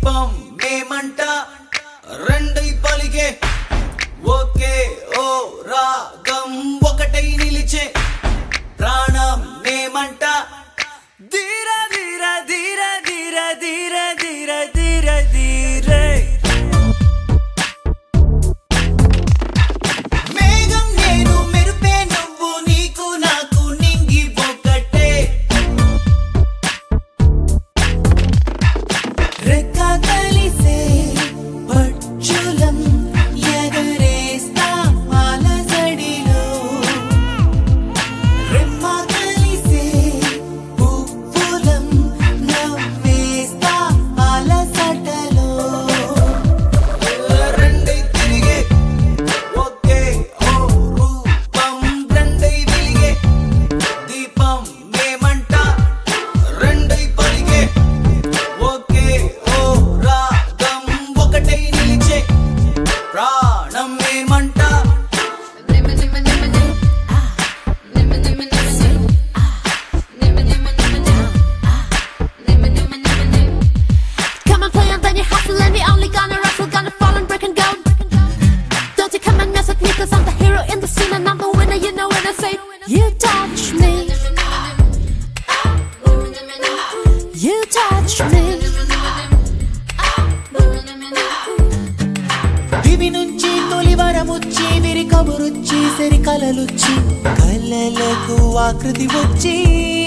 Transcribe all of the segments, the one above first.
దీపం మేమంట రెండై పలిగే ఒకే ఓ రాగం ఒకటై నిలిచే ప్రాణం మేమంట ధీర ధీర ధీర ధీర ధీర ధీర ధీర ధీరే మేఘం నేను మెరుపే నువ్వు నీకు నాకు నింగి ఒకటే రెక్క కలిసే పక్షులం ఎగరేస్తా అలజడిలో రెమ్మ కలిసే పువ్వులం నవ్వేస్తా అలసటలో రెండై తిరిగే ఒకే ఓ రూపం రెండై వెలిగే దీపం మేమంట రెండై పలిగే ఒకే ఓ రాగం ఒకటై నిలిచే ప్రాణం మేమంట Come and play and then you hustle and we only gonna wrestle, gonna fall and break and go. Don't you come and mess with me, cause I'm the hero in the scene and I'm the winner, you know when I say, You touch me, you touch me. దివి నుంచి తొలి వరముచ్చి విరి కబురుచ్చి సరి కలలుచ్చి కలలకు ఆకృతి వచ్చి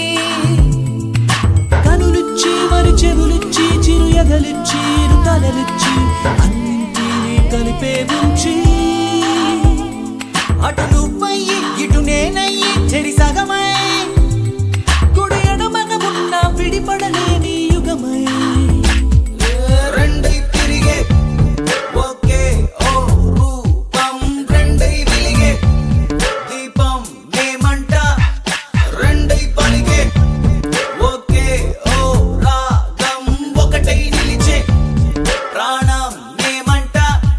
కనులుచ్చి మరి చెవులుచ్చి చిరు ఎగలుచ్చి ఇరు తలలుచ్చి అన్నింటినీ కలిపే ఉంచి అటు నువ్వయ్యి ఇటు నేనయ్యి చెరి సగమై కుడి ఎడమన ఉన్న విడిపడలేని యుగమై రెండై తిరిగే ఒకే ఓ రూపం రెండై వెలిగే దీపం మేమంట రెండై పలిగే ఒకే ఓ రాగం ఒకటై నిలిచే ప్రాణం మేమంట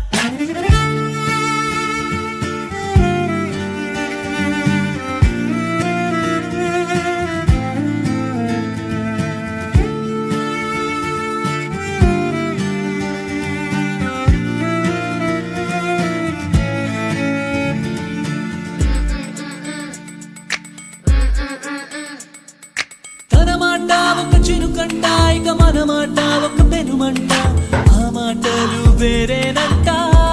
తన మాట ఒక చినుకంట ఇక మన మాట ఒక పెనుమంట ఆ మాటలు వేరేనంట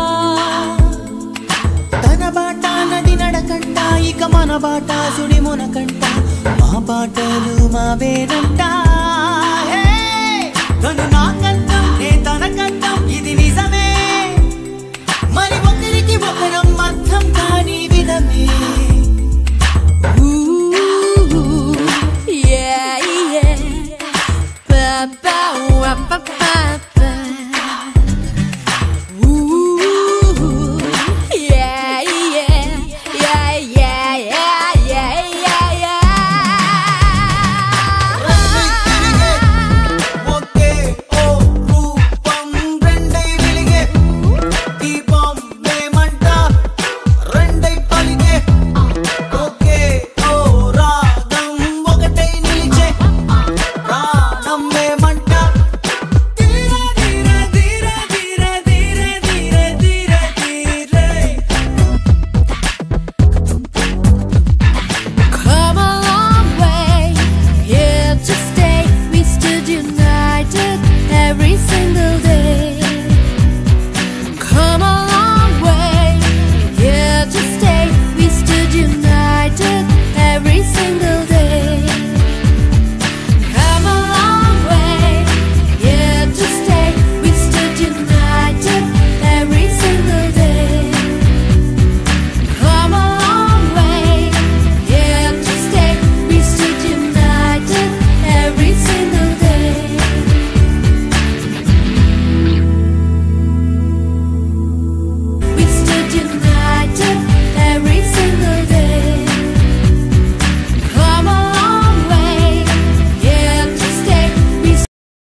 తన బాట నది నడకంట ఇక మన బాట సుడి మునకంట మా బాటలు మావేనంట హే! తను నాకంతం నే తనకంతం ఇది